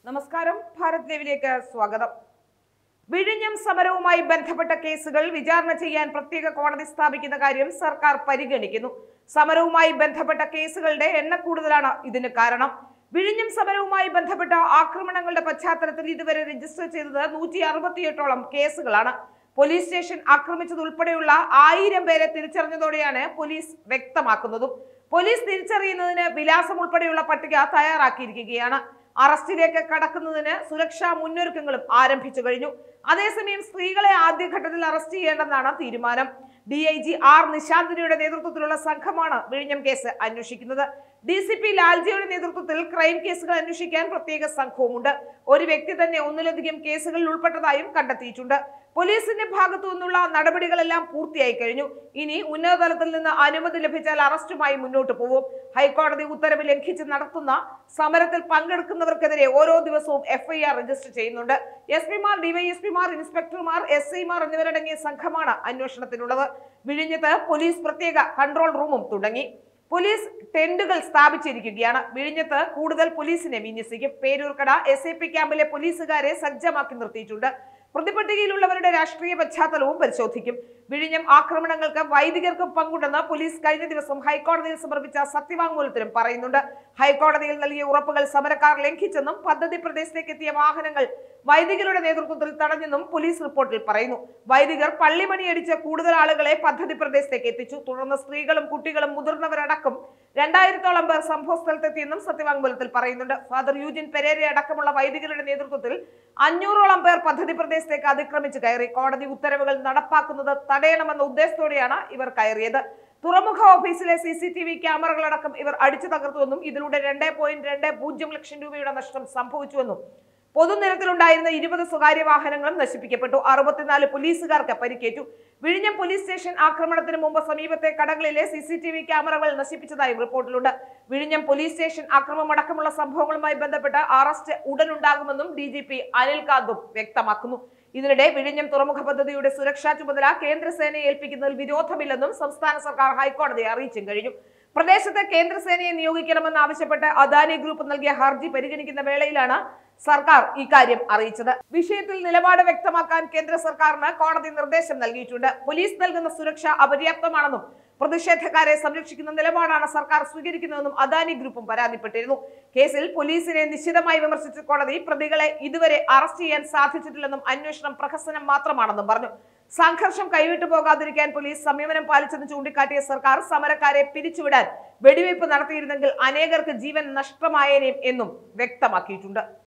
നമസ്കാരം ഭാരത് ലൈവിലേക്ക് സ്വാഗതം വിഴിഞ്ഞം സമരവുമായി ബന്ധപ്പെട്ട കേസുകൾ വിചാരണ ചെയ്യാൻ പ്രത്യേക കോടതി സ്ഥാപിക്കുന്ന കാര്യം സർക്കാർ പരിഗണിക്കുന്നു സമരവുമായി ബന്ധപ്പെട്ട കേസുകളുടെ എണ്ണക്കൂടുതലാണ് ഇതിന് കാരണം വിഴിഞ്ഞം സമരവുമായി ബന്ധപ്പെട്ട ആക്രമണങ്ങളുടെ പശ്ചാത്തലത്തിൽ ഇതുവരെ രജിസ്റ്റർ ചെയ്തത് നൂറ്റി അറുപത്തിയെട്ടോളം കേസുകളാണ് പോലീസ് സ്റ്റേഷൻ ആക്രമിച്ചതുൾപ്പെടെയുള്ള ആയിരം പേരെ തിരിച്ചറിഞ്ഞതോടെയാണ് പോലീസ് വ്യക്തമാക്കുന്നതും പോലീസ് തിരിച്ചറിയുന്നതിന് വിലാസം ഉൾപ്പെടെയുള്ള പട്ടിക തയ്യാറാക്കിയിരിക്കുകയാണ് അറസ്റ്റിലേക്ക് കടക്കുന്നതിന് സുരക്ഷാ മുന്നൊരുക്കങ്ങളും ആരംഭിച്ചു കഴിഞ്ഞു അതേസമയം സ്ത്രീകളെ ആദ്യഘട്ടത്തിൽ അറസ്റ്റ് ചെയ്യേണ്ടെന്നാണ് തീരുമാനം ഡി ഐ ജി ആർ നിശാന്തിനിയുടെ നേതൃത്വത്തിലുള്ള സംഘമാണ് വിഴിഞ്ഞം കേസ് അന്വേഷിക്കുന്നത് ഡി സി പി ലാൽജിയുടെ നേതൃത്വത്തിൽ ക്രൈം കേസുകൾ അന്വേഷിക്കാൻ പ്രത്യേക സംഘവുമുണ്ട് ഒരു വ്യക്തി തന്നെ ഒന്നിലധികം കേസുകളിൽ ഉൾപ്പെട്ടതായും കണ്ടെത്തിയിട്ടുണ്ട് പോലീസിന്റെ ഭാഗത്തു നിന്നുള്ള നടപടികളെല്ലാം പൂർത്തിയായി കഴിഞ്ഞു ഇനി ഉന്നതതലത്തിൽ നിന്ന് അനുമതി ലഭിച്ചാൽ അറസ്റ്റുമായി മുന്നോട്ട് പോകും ഹൈക്കോടതി ഉത്തരവ് ലംഘിച്ച് നടത്തുന്ന സമരത്തിൽ പങ്കെടുക്കുന്നവർക്കെതിരെ ഓരോ ദിവസവും എഫ്ഐആർ രജിസ്റ്റർ ചെയ്യുന്നുണ്ട് എസ് പിമാർ ഡിവൈഎസ്പിമാർ ഇൻസ്പെക്ടർമാർ എസ് ഐമാർ എന്നിവരടങ്ങിയ സംഘമാണ് അന്വേഷണത്തിനുള്ളത് വിഴിഞ്ഞത്ത് പോലീസ് പ്രത്യേക കൺട്രോൾ റൂമും തുടങ്ങി പോലീസ് ടെന്റുകൾ സ്ഥാപിച്ചിരിക്കുകയാണ് വിഴിഞ്ഞത്ത് കൂടുതൽ പോലീസിനെ വിന്യസിക്കും പേരൂർക്കട എസ് എ പി ക്യാമ്പിലെ പോലീസുകാരെ സജ്ജമാക്കി നിർത്തിയിട്ടുണ്ട് പ്രതിപട്ടികയിലുള്ളവരുടെ രാഷ്ട്രീയ പശ്ചാത്തലവും പരിശോധിക്കും വിഴിഞ്ഞം ആക്രമണങ്ങൾക്ക് വൈദികർക്കും പങ്കുണ്ടെന്ന് പോലീസ് കഴിഞ്ഞ ദിവസം ഹൈക്കോടതിയിൽ സമർപ്പിച്ച സത്യവാങ്മൂലത്തിലും പറയുന്നുണ്ട് ഹൈക്കോടതിയിൽ നൽകിയ ഉറപ്പുകൾ സമരക്കാർ ലംഘിച്ചെന്നും പദ്ധതി പ്രദേശത്തേക്ക് എത്തിയ വാഹനങ്ങൾ വൈദികരുടെ നേതൃത്വത്തിൽ തടഞ്ഞെന്നും പോലീസ് റിപ്പോർട്ടിൽ പറയുന്നു വൈദികർ പള്ളിമണിയടിച്ച് കൂടുതൽ ആളുകളെ പദ്ധതി പ്രദേശത്തേക്ക് എത്തിച്ചു തുടർന്ന് സ്ത്രീകളും കുട്ടികളും മുതിർന്നവരടക്കം രണ്ടായിരത്തോളം പേർ സംഭവ സ്ഥലത്തെത്തിയെന്നും സത്യവാങ്മൂലത്തിൽ പറയുന്നുണ്ട് ഫാദർ യൂജിൻ പെരേര അടക്കമുള്ള വൈദികരുടെ നേതൃത്വത്തിൽ അഞ്ഞൂറോളം പേർ പദ്ധതി പ്രദേശത്തേക്ക് അതിക്രമിച്ച് കയറി കോടതി ഉത്തരവുകൾ നടപ്പാക്കുന്നത് തടയണമെന്ന ഉദ്ദേശത്തോടെയാണ് ഇവർ കയറിയത് തുറമുഖ ഓഫീസിലെ സി സി ടി വി ക്യാമറകളടക്കം ഇവർ അടിച്ചു തകർത്തുവെന്നും ഇതിലൂടെ രണ്ട് പോയിന്റ് രണ്ട് പൂജ്യം ലക്ഷം രൂപയുടെ നഷ്ടം സംഭവിച്ചുവെന്നും പൊതുനിരത്തിലുണ്ടായിരുന്ന ഇരുപത് സ്വകാര്യ വാഹനങ്ങളും നശിപ്പിക്കപ്പെട്ടു അറുപത്തിനാല് പോലീസുകാർക്ക് പരിക്കേറ്റു വിഴിഞ്ഞം പോലീസ് സ്റ്റേഷൻ ആക്രമണത്തിന് മുമ്പ് സമീപത്തെ കടകളിലെ സി സി ടി വി ക്യാമറകൾ നശിപ്പിച്ചതായും റിപ്പോർട്ടിലുണ്ട് വിഴിഞ്ഞം പോലീസ് സ്റ്റേഷൻ ആക്രമണമടക്കമുള്ള സംഭവങ്ങളുമായി ബന്ധപ്പെട്ട് അറസ്റ്റ് ഉടനുണ്ടാകുമെന്നും ഡി ജി പി അനിൽകാന്തും വ്യക്തമാക്കുന്നു ഇതിനിടെ വിഴിഞ്ഞം തുറമുഖ പദ്ധതിയുടെ സുരക്ഷാ ചുമതല കേന്ദ്രസേനയെ ഏൽപ്പിക്കുന്നതിൽ വിരോധമില്ലെന്നും സംസ്ഥാന സർക്കാർ ഹൈക്കോടതിയെ അറിയിച്ചും കഴിഞ്ഞു പ്രദേശത്ത് കേന്ദ്രസേനയെ നിയോഗിക്കണമെന്ന് ആവശ്യപ്പെട്ട് അദാനി ഗ്രൂപ്പ് നൽകിയ ഹർജി പരിഗണിക്കുന്ന വേളയിലാണ് സർക്കാർ ഇക്കാര്യം അറിയിച്ചത് വിഷയത്തിൽ നിലപാട് വ്യക്തമാക്കാൻ കേന്ദ്ര സർക്കാരിന് കോടതി നിർദ്ദേശം നൽകിയിട്ടുണ്ട് പോലീസ് നൽകുന്ന സുരക്ഷ അപര്യാപ്തമാണെന്നും പ്രതിഷേധക്കാരെ സംരക്ഷിക്കുന്ന നിലപാടാണ് സർക്കാർ സ്വീകരിക്കുന്നതെന്നും അദാനി ഗ്രൂപ്പും പരാതിപ്പെട്ടിരുന്നു കേസിൽ പോലീസിനെ നിശ്ചിതമായി വിമർശിച്ച കോടതി പ്രതികളെ ഇതുവരെ അറസ്റ്റ് ചെയ്യാൻ സാധിച്ചിട്ടില്ലെന്നും അന്വേഷണം പ്രഹസനം മാത്രമാണെന്നും പറഞ്ഞു സംഘർഷം കൈവിട്ടു പോകാതിരിക്കാൻ പോലീസ് സംയമനം പാലിച്ചെന്ന് ചൂണ്ടിക്കാട്ടിയ സർക്കാർ സമരക്കാരെ പിരിച്ചുവിടാൻ വെടിവയ്പ് നടത്തിയിരുന്നെങ്കിൽ അനേകർക്ക് ജീവൻ നഷ്ടമായേനേം എന്നും വ്യക്തമാക്കിയിട്ടുണ്ട്